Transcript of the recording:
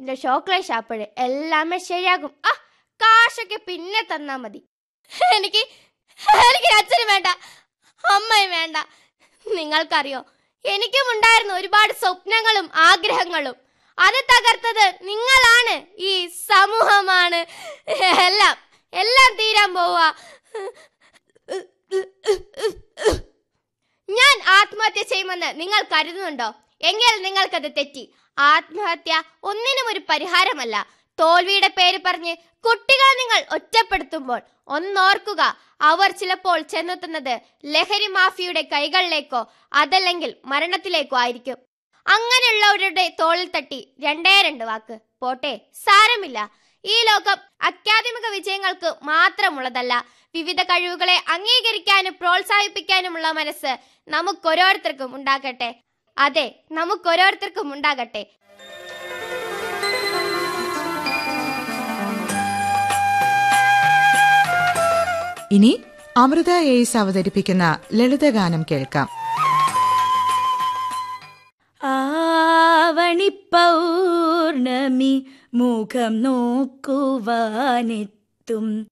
എന്റെ ചോക്ലേറ്റ് ഷാപ്പിട് എല്ലാമേ ശരിയാകും ആ കാശൊക്കെ പിന്നെ തന്നാ മതി എനിക്ക് എനിക്ക് അച്ഛനും വേണ്ട അമ്മയും വേണ്ട നിങ്ങൾക്കറിയോ എനിക്കും ഉണ്ടായിരുന്നു ഒരുപാട് സ്വപ്നങ്ങളും ആഗ്രഹങ്ങളും അത് തകർത്തത് നിങ്ങളാണ് ഈ സമൂഹമാണ് എല്ലാം എല്ലാം തീരാൻ പോവാ ഞാൻ ആത്മഹത്യ ചെയ്യുമെന്ന് നിങ്ങൾ കരുതുന്നുണ്ടോ എങ്കിൽ നിങ്ങൾക്കത് തെറ്റി ആത്മഹത്യ ഒന്നിനും ഒരു പരിഹാരമല്ല തോൽവിയുടെ പേര് പറഞ്ഞ് കുട്ടികളെ നിങ്ങൾ ഒറ്റപ്പെടുത്തുമ്പോൾ ഒന്നോർക്കുക അവർ ചിലപ്പോൾ ചെന്നെത്തുന്നത് ലഹരി മാഫിയുടെ കൈകളിലേക്കോ അതല്ലെങ്കിൽ മരണത്തിലേക്കോ ആയിരിക്കും അങ്ങനെയുള്ളവരുടെ തോളിൽ തട്ടി രണ്ടേ രണ്ട് വാക്ക് പോട്ടെ സാരമില്ല ഈ ലോകം അക്കാദമിക വിജയങ്ങൾക്ക് മാത്രമുള്ളതല്ല വിവിധ കഴിവുകളെ അംഗീകരിക്കാനും പ്രോത്സാഹിപ്പിക്കാനുമുള്ള മനസ്സ് നമുക്കോരോരുത്തർക്കും ഉണ്ടാകട്ടെ അതെ നമുക്കോരോരുത്തർക്കും ഉണ്ടാകട്ടെ ഇനി അമൃത എയ്സ് അവതരിപ്പിക്കുന്ന ലളിതഗാനം കേൾക്കാം ആവണിപ്പൗർണമി മുഖം നോക്കുവാനെത്തും